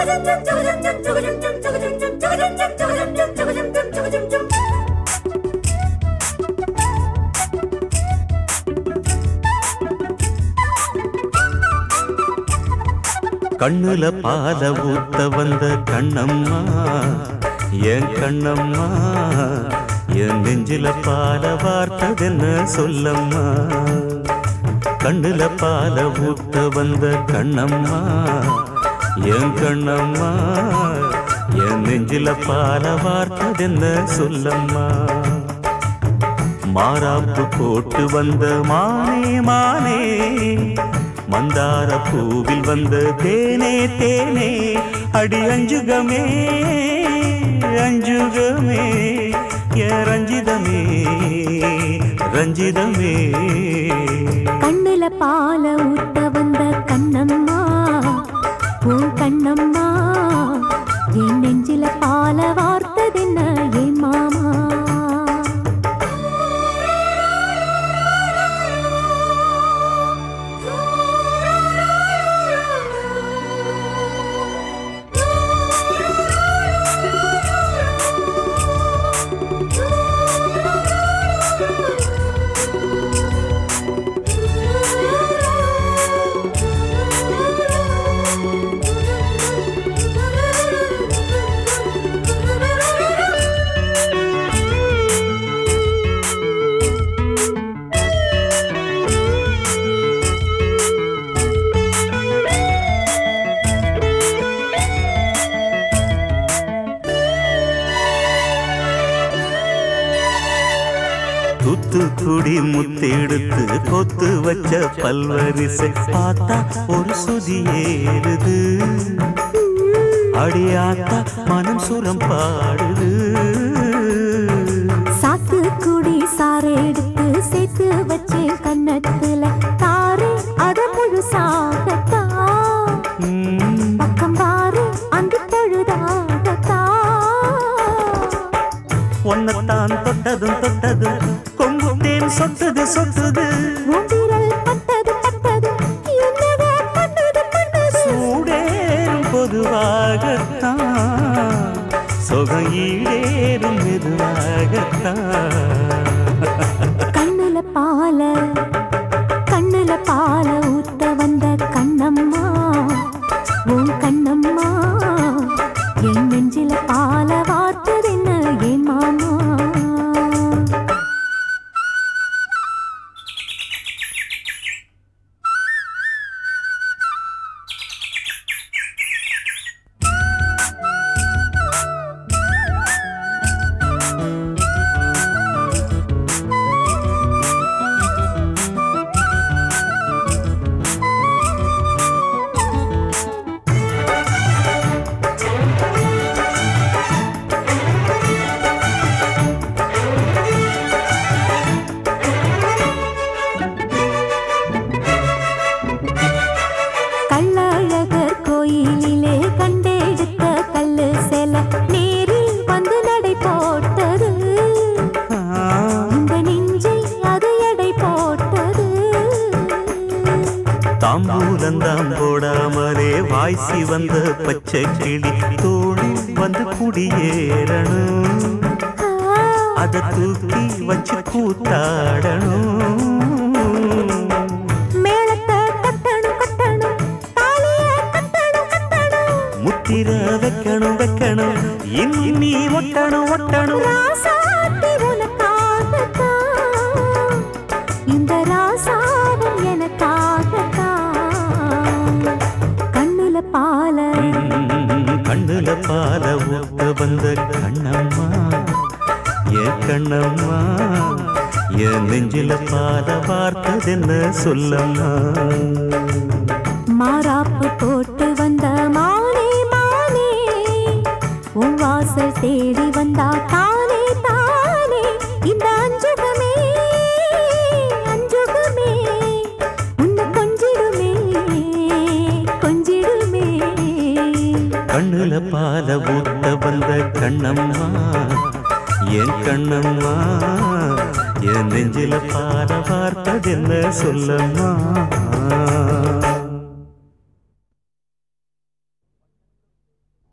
கண்ணுல பால ஊத்த வந்த கண்ணம்மா என் கண்ணம்மா என் நெஞ்சில பால வார்த்ததென்ன சொல்லம்மா கண்ணுல பால ஊத்த வந்த கண்ணம்மா என் கண்ணம்மா என் நெஞ்சில பால வார்த்ததென்ன சொல்லம்மா மாறாப்பு போட்டு வந்த மானே மானே மந்தார பூவில் வந்த தேனே தேனே அடி அஞ்சுகமே அஞ்சுகமே ஏ ரஞ்சிதமே ரஞ்சிதமே கண்ணுல பால ஊத்த வந்த கண்ணம்மா உன் கண்ணம்மா என் நெஞ்சில பால வார்த்ததென்ன என் மாமா தூத்துக்குடி முத்தெடுத்து கொத்து வச்ச பல்வரிசை பார்த்தா ஒரு சுதி ஏறுது அடியாத்தா மனம் சுரம் பாடுது சாத்துக்குடி சாறு எடுத்து சேர்த்து வச்சேன் கன்னத்துல தாரு அத முழுசாகத்தா ம், பக்கம் பாரு அந்த பழுதாகத்தா உன்னைத்தான் தொட்டதும் தொட்டதும் கொங்கு தேன் சொட்டுது சொட்டுது உன் விரல் பட்டது பட்டது என்னவோ பண்ணுது பண்ணுது சூடேறும் பொதுவாகத்தான் சுகம் ஈடேறும் மெதுவாகத்தான் கண்ணுல பால கண்ணுல பால ஊத்த வந்த கண்ணம்மா உன் கண்ணம்மா என் நெஞ்சில பால வார்த்ததென்ன என் மாமா கள்ளழகர் கோயிலிலே கண்டெடுத்த கல்லு செல நேரில் வந்து நடை போட்டது இந்த நெஞ்சில் அது எடை போட்டது தாம்பூலந்தாம் போடாமலே வாய்ச்சி வந்த பச்சை கிளி தோழி வந்து குடியேறணும் அத தூக்கி வச்சு கூத்தாடணும் மேளத்தை கட்டணும் கட்டணும் தாலிய கட்டணும் கட்டணும் முத்திர வைக்கணும் வைக்கணும் இன்னும் நீ ஒட்டணும் ஒட்டணும் ராசாத்தி உனக்காகத்தான் இந்த ராசாவும் எனக்காகத்தான் கண்ணுல பால ம், கண்ணுல பால ஊட்ட வந்த கண்ணம்மா என் கண்ணம்மா என் நெஞ்சில பால பார்த்ததென்ன சொல்லம்மா மாறாப்பு போட்டு வந்த மானே மானே உன் வாசல் தேடி வந்தா தானே தானே இந்த அஞ்சுகமே அஞ்சுகமே உன்னை கொஞ்சிடுமே கொஞ்சிடுமே கண்ணுல பால ஊத்த வந்த கண்ணம்மா என் கண்ணம்மா என் நெஞ்சில பால பார்த்ததென்ன சொல்லம்மா